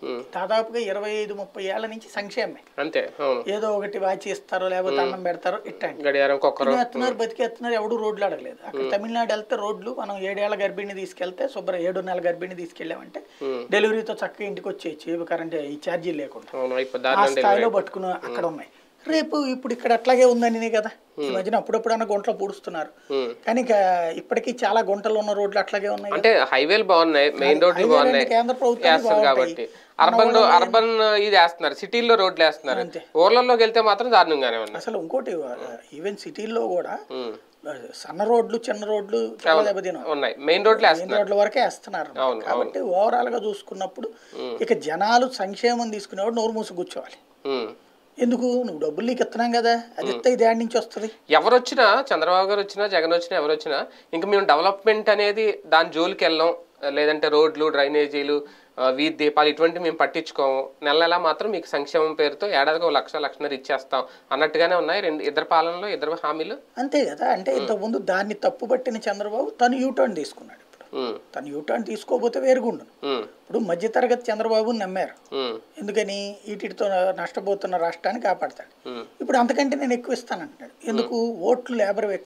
ఉమ్. దాదాపుగా ఇరవై ఐదు ముప్పై ఏళ్ల నుంచి సంక్షేమమే అంతే అవును ఏదో ఒకటి వాచి ఇస్తారో లేకపోతే అన్నం పెడతారో ఇట్టండి గడియారం కుక్కరు ఎత్తున్నారు బతికేస్తున్నారు ఎవడు రోడ్లు అడగలేదు అక్కడ తమిళనాడు వెళ్తే రోడ్లు మనం ఏడేళ్ల గర్భిణి తీసుకెళ్తే శుభ్ర ఏడు నెలల గర్భిణి తీసుకెళ్ళామంటే డెలివరీతో చక్కగా ఇంటికి వచ్చేయచ్చు ఇవి కరెంట్ ఈ ఛార్జీలు లేకుండా అవును అయిపోయి ఆ దారుణం స్థాయిలో పట్టుకుని అక్కడ ఉన్నాయి రేపు ఇప్పుడు ఇక్కడ అట్లాగే ఉందని కదా ఈ మధ్యన అప్పుడప్పుడన్నా గుంటలు పూడుస్తున్నారు ఉమ్. కానీ ఇక ఇప్పటికీ చాలా గుంటలు ఉన్న రోడ్లు అట్లాగే ఉన్నాయి అంటే హైవేలు బాగున్నాయి మెయిన్ రోడ్లు హైవేలు బాగున్నాయి అంటే కేంద్ర ప్రభుత్వం వేస్తారు కాబట్టి అర్బన్ లో అర్బన్ ఇది వేస్తున్నారు సిటీల్లో రోడ్లు వేస్తున్నారు అంతే. ఊర్లలోకి వెళ్తే మాత్రం దారుణంగానే ఉన్నాయి అసలు ఇంకోటి ఈవెన్ సిటీల్లో కూడా ఉమ్. ఆ, సన్న రోడ్లు చిన్న రోడ్లు చాలా దెబ్బతిన్నాయి ఉన్నాయి మెయిన్ రోడ్లు మెయిన్ వేస్తున్నారు రోడ్ల వరకే వేస్తున్నారు అవును, కాబట్టి ఓవరాల్ గా చూసుకున్నప్పుడు ఇక జనాలు సంక్షేమం తీసుకునేవాడు నోరు మూసి కూర్చోవాలి ఉమ్. ఎందుకు నువ్వు డబ్బులు నీకు ఇస్తున్నాం కదా అది ఇస్తే ఇది ఏడు నుంచి వస్తుంది ఎవరు వచ్చినా చంద్రబాబు గారు వచ్చినా జగన్ వచ్చినా ఎవరు వచ్చినా ఇంకా మేము డెవలప్మెంట్ అనేది దాని జోలికి వెళ్ళాం లేదంటే రోడ్లు డ్రైనేజీలు ఆ, వీధి దీపాలు ఇటువంటివి మేము పట్టించుకోము నెల నెల మాత్రం మీకు సంక్షేమం పేరుతో ఏడాదికి ఒక లక్ష లక్షన్నర ఇచ్చేస్తాం అన్నట్టుగానే ఉన్నాయి రెండు ఇద్దరు పాలనలో ఇద్దరు హామీలు అంతే కదా అంటే ఇంతకుముందు దాన్ని తప్పుపట్టిన చంద్రబాబు తను యూటర్న్ తీసుకున్నాడు ఇప్పుడు ఉమ్, తను యూటర్న్ తీసుకోకపోతే వేరుగుండు ఉమ్, ఇప్పుడు మధ్యతరగతి చంద్రబాబుని నమ్మారు ఉమ్, ఎందుకని వీటితో నష్టపోతున్న రాష్ట్రాన్ని కాపాడతాడు ఉమ్. ఇప్పుడు అంతకంటే నేను ఎక్కువ ఇస్తానంటున్నాడు ఎందుకు ఓట్లు లేబర్